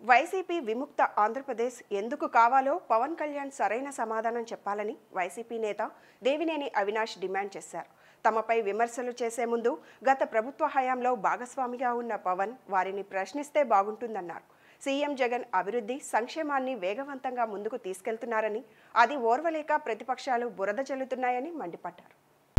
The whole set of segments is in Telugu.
వైసీపీ విముక్త ఆంధ్రప్రదేశ్ ఎందుకు కావాలో పవన్ కళ్యాణ్ సరైన సమాధానం చెప్పాలని వైసీపీ నేత దేవినేని అవినాష్ డిమాండ్ చేశారు తమపై విమర్శలు చేసే ముందు గత ప్రభుత్వ హయాంలో భాగస్వామిగా ఉన్న పవన్ వారిని ప్రశ్నిస్తే బాగుంటుందన్నారు సీఎం జగన్ అభివృద్ధి సంక్షేమాన్ని వేగవంతంగా ముందుకు తీసుకెళ్తున్నారని అది ఓర్వలేక ప్రతిపక్షాలు బురద జల్లుతున్నాయని మండిపడ్డారు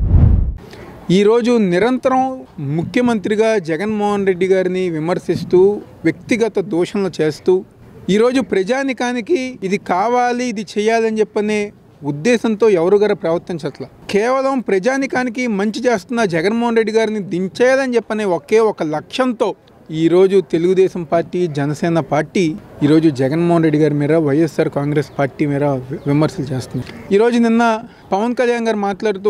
ఈరోజు నిరంతరం ముఖ్యమంత్రిగా జగన్మోహన్ రెడ్డి గారిని విమర్శిస్తూ వ్యక్తిగత దూషణలు చేస్తూ ఈరోజు ప్రజానికానికి ఇది కావాలి ఇది చేయాలని చెప్పనే ఉద్దేశంతో ఎవరు గారు ప్రవర్తించట్ల కేవలం ప్రజానికానికి మంచి చేస్తున్న జగన్మోహన్ రెడ్డి గారిని దించేయాలని చెప్పనే ఒకే ఒక లక్ష్యంతో ఈరోజు తెలుగుదేశం పార్టీ జనసేన పార్టీ ఈరోజు జగన్మోహన్ రెడ్డి గారి మీద వైఎస్ఆర్ కాంగ్రెస్ పార్టీ మీద వి- విమర్శలు చేస్తున్నారు ఈరోజు నిన్న పవన్ కళ్యాణ్ గారు మాట్లాడుతూ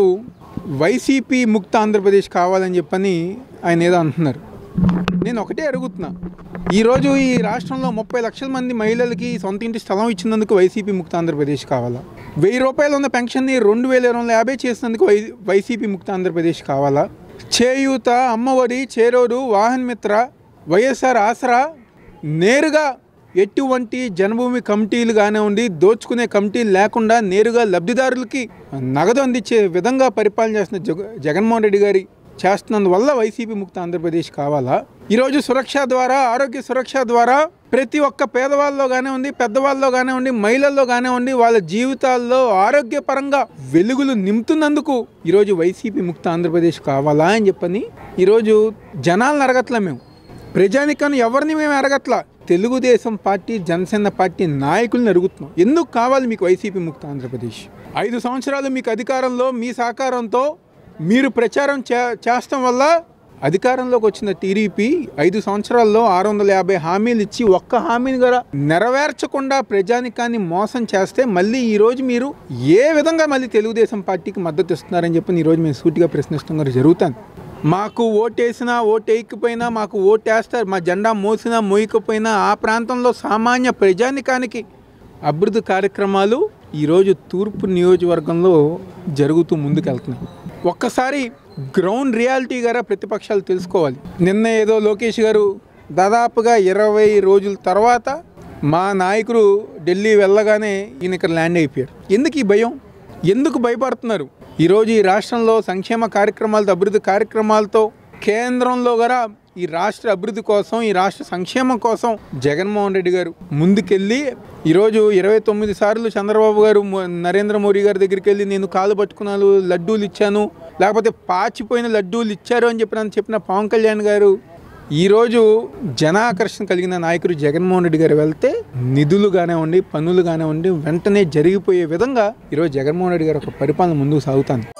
వైసీపీ ముక్త ఆంధ్రప్రదేశ్ కావాలని చెప్పని ఆయన ఏదో అంటున్నారు నేను ఒకటే అడుగుతున్నా ఈరోజు ఈ రాష్ట్రంలో ముప్పై లక్షల మంది మహిళలకి సొంత ఇంటి స్థలం ఇచ్చినందుకు వైసీపీ ముక్త ఆంధ్రప్రదేశ్ కావాలా వెయ్యి రూపాయలు ఉన్న పెన్షన్ని రెండు వేల ఇరవై వందల యాభై చేసినందుకు వై వైసీపీ ముక్త ఆంధ్రప్రదేశ్ కావాలా చేయూత అమ్మఒడి చేరోడు వాహన్ మిత్ర వైఎస్ఆర్ ఆసరా నేరుగా ఎటువంటి జనభూమి కమిటీలు కానివ్వండి దోచుకునే కమిటీలు లేకుండా నేరుగా లబ్ధిదారులకి నగదు అందించే విధంగా పరిపాలన చేస్తున్న జగ జగన్మోహన్ రెడ్డి గారి చేస్తున్నందువల్ల వైసీపీ ముక్త ఆంధ్రప్రదేశ్ కావాలా ఈరోజు సురక్ష ద్వారా ఆరోగ్య సురక్ష ద్వారా ప్రతి ఒక్క పేదవాళ్ళలో కానివ్వండి పెద్దవాళ్ళలో కానివ్వండి మహిళల్లో కానివ్వండి వాళ్ళ జీవితాల్లో ఆరోగ్యపరంగా వెలుగులు నింపుతున్నందుకు ఈరోజు వైసీపీ ముక్త ఆంధ్రప్రదేశ్ కావాలా అని చెప్పని ఈరోజు జనాలను అడగట్లే మేము ప్రజానికాన్ని ఎవరిని మేము అడగట్లా తెలుగుదేశం పార్టీ జనసేన పార్టీ నాయకుల్ని అడుగుతున్నాం ఎందుకు కావాలి మీకు వైసీపీ ముక్త ఆంధ్రప్రదేశ్ ఐదు సంవత్సరాలు మీకు అధికారంలో మీ సహకారంతో మీరు ప్రచారం చే చేస్తాం వల్ల అధికారంలోకి వచ్చిన టీడీపీ ఐదు సంవత్సరాల్లో ఆరు వందల యాభై హామీలు ఇచ్చి ఒక్క హామీని కూడా నెరవేర్చకుండా ప్రజానికాన్ని మోసం చేస్తే మళ్ళీ ఈరోజు మీరు ఏ విధంగా మళ్ళీ తెలుగుదేశం పార్టీకి మద్దతు ఇస్తున్నారని చెప్పి ఈరోజు మేము సూటిగా ప్రశ్నిస్తున్నాం జరుగుతుంది మాకు ఓటేసినా ఓటేయకపోయినా మాకు ఓటేస్తారు మా జెండా మోసినా మోయకపోయినా ఆ ప్రాంతంలో సామాన్య ప్రజానికానికి అభివృద్ధి కార్యక్రమాలు ఈరోజు తూర్పు నియోజకవర్గంలో జరుగుతూ ముందుకెళ్తున్నాయి ఒక్కసారి గ్రౌండ్ రియాలిటీ గారా ప్రతిపక్షాలు తెలుసుకోవాలి నిన్న ఏదో లోకేష్ గారు దాదాపుగా ఇరవై రోజుల తర్వాత మా నాయకుడు ఢిల్లీ వెళ్ళగానే ఈయన ఇక్కడ ల్యాండ్ అయిపోయారు ఎందుకు ఈ భయం ఎందుకు భయపడుతున్నారు ఈరోజు ఈ రాష్ట్రంలో సంక్షేమ కార్యక్రమాలతో అభివృద్ధి కార్యక్రమాలతో కేంద్రంలో కూడా ఈ రాష్ట్ర అభివృద్ధి కోసం ఈ రాష్ట్ర సంక్షేమం కోసం జగన్మోహన్ రెడ్డి గారు ముందుకెళ్ళి ఈరోజు ఇరవై తొమ్మిది సార్లు చంద్రబాబు గారు మో- నరేంద్ర మోడీ గారి దగ్గరికి వెళ్ళి నేను కాలు పట్టుకున్నాను లడ్డూలు ఇచ్చాను లేకపోతే పాచిపోయిన లడ్డూలు ఇచ్చారు అని చెప్పిన చెప్పిన పవన్ కళ్యాణ్ గారు ఈరోజు జనాకర్షణ కలిగిన నాయకుడు జగన్మోహన్ రెడ్డి గారు వెళ్తే నిధులు కానివ్వండి పనులు కానివ్వండి వెంటనే జరిగిపోయే విధంగా ఈరోజు జగన్మోహన్ రెడ్డి గారు ఒక పరిపాలన ముందుకు సాగుతాను